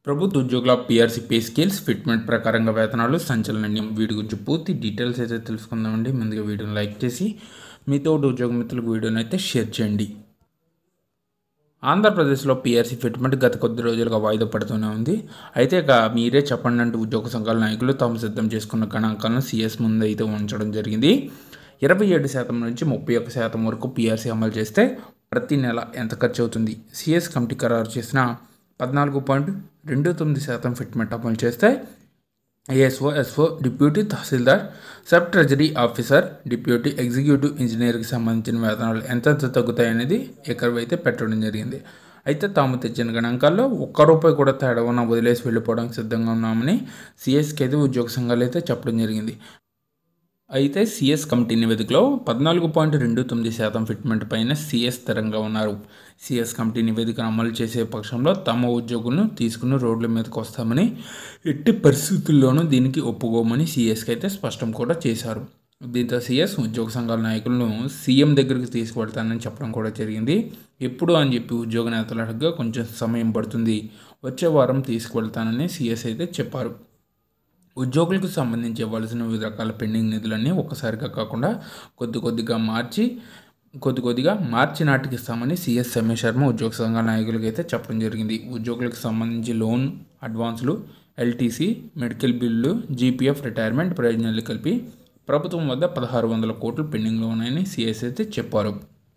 ప్రభుత్వ ఉద్యోగుల PRC pay scales fitment ప్రకారంగా వేతనాలు సంచలనం వీటి గురించి పూర్తి డీటెయిల్స్ అయితే తెలుసుకుందామండి ముందుగా వీడియోని లైక్ చేసి మీతో ఉద్యోగ మిత్రులకు వీడియోని అయితే షేర్ చేయండి ఆంధ్రప్రదేశ్లో పీఆర్సీ ఫిట్మెంట్ గత కొద్ది రోజులుగా వాయిదా పడుతూనే ఉంది అయితే ఇక మీరే చెప్పండి అంటూ ఉద్యోగ సంఘాల నాయకులు తాము సిద్ధం చేసుకున్న గణాంకాలను సీఎస్ ముందు అయితే ఉంచడం జరిగింది ఇరవై ఏడు శాతం నుంచి ముప్పై ఒక్క శాతం వరకు పీఆర్సీ అమలు చేస్తే ప్రతి నెల ఎంత ఖర్చు అవుతుంది సిఎస్ కమిటీ ఖరారు చేసిన పద్నాలుగు పాయింట్ రెండు తొమ్మిది శాతం ఫిట్మెంట్ అమలు చేస్తే ASO SO deputy tahsildar sub treasury officer deputy executive ఇంజనీర్కి సంబంధించిన వేతనాలు ఎంతెంత తగ్గుతాయనేది ఎకరవైతే అయితే పెట్టడం జరిగింది అయితే తాము తెచ్చిన గణాంకాల్లో ఒక్క రూపాయి కూడా తేడా ఉన్న వదిలేసి వెళ్ళిపోవడానికి సిద్ధంగా ఉన్నామని సిఎస్కి అయితే ఉద్యోగ సంఘాలు అయితే చెప్పడం జరిగింది అయితే సిఎస్ కమిటీ నివేదికలో పద్నాలుగు పాయింట్ రెండు తొమ్మిది శాతం ఫిట్మెంట్ పైన సిఎస్ స్థిరంగా ఉన్నారు సిఎస్ కమిటీ నివేదికను అమలు చేసే పక్షంలో తమ ఉద్యోగులను తీసుకుని రోడ్ల మీదకి వస్తామని ఎట్టి పరిస్థితుల్లోనూ దీనికి ఒప్పుకోమని సిఎస్కి అయితే స్పష్టం కూడా చేశారు దీంతో సిఎస్ ఉద్యోగ సంఘాల నాయకులను సీఎం దగ్గరికి తీసుకువెళ్తానని చెప్పడం కూడా జరిగింది ఎప్పుడు అని చెప్పి ఉద్యోగ నేతలు అడగగా కొంచెం సమయం పడుతుంది వచ్చే వారం తీసుకువెళ్తానని సిఎస్ అయితే చెప్పారు ఉద్యోగులకు సంబంధించి ఇవ్వాల్సిన వివిధ రకాల పెండింగ్ నిధులన్నీ ఒక్కసారిగా కాకుండా కొద్ది కొద్దిగా మార్చి కొద్ది కొద్దిగా మార్చి నాటికి ఇస్తామని సిఎస్ సమ్య శర్మ ఉద్యోగ సంఘాల నాయకులకు అయితే చెప్పడం జరిగింది ఉద్యోగులకు సంబంధించి లోన్ అడ్వాన్సులు LTC medical bill GPF retirement ప్రయోజనాలు కలిపి ప్రభుత్వం వద్ద పదహారు వందల కోట్లు పెండింగ్లో ఉన్నాయని సిఎస్ అయితే చెప్పారు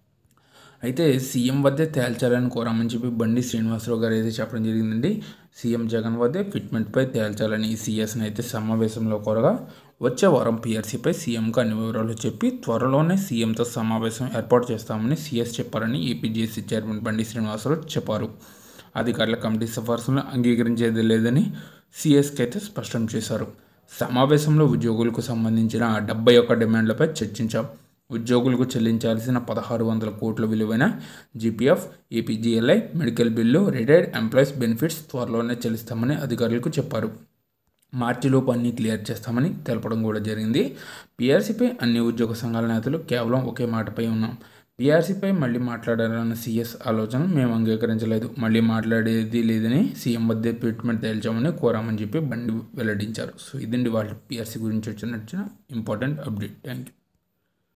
అయితే సీఎం వద్దే తేల్చాలని కోరామని చెప్పి బండి శ్రీనివాసరావు గారు అయితే చెప్పడం జరిగిందండి సీఎం జగన్ వద్దే ఫిట్మెంట్పై తేల్చాలని సీఎస్ని అయితే సమావేశంలో కోరగా వచ్చే వారం పీఆర్సీపై సీఎంకు అన్ని వివరాలు చెప్పి త్వరలోనే సీఎంతో సమావేశం ఏర్పాటు చేస్తామని సీఎస్ చెప్పారని ఏపీజేసీ చైర్మన్ బండి శ్రీనివాసరావు చెప్పారు అధికారుల కమిటీ సిఫార్సులను అంగీకరించేది లేదని సీఎస్కి అయితే స్పష్టం చేశారు సమావేశంలో ఉద్యోగులకు సంబంధించిన డెబ్బై ఒక్క డిమాండ్లపై చర్చించాం ఉద్యోగులకు చెల్లించాల్సిన పదహారు వందల కోట్ల విలువైన GPF APGLI medical bill retired employees benefits త్వరలోనే చెల్లిస్తామని అధికారులకు చెప్పారు మార్చిలోపు అన్ని క్లియర్ చేస్తామని తెలపడం కూడా జరిగింది పీఆర్సీపై అన్ని ఉద్యోగ సంఘాల నేతలు కేవలం ఒకే మాటపై ఉన్నాం పీఆర్సీపై మళ్ళీ మాట్లాడాలన్న సీఎస్ ఆలోచన మేము అంగీకరించలేదు మళ్ళీ మాట్లాడేది లేదని సీఎం వద్ద ట్రీట్మెంట్ తేల్చామని కోరామని చెప్పి బండి వెల్లడించారు సో ఇదండి వాళ్ళ పీఆర్సీ గురించి వచ్చిన ఇంపార్టెంట్ అప్డేట్ థ్యాంక్ యూ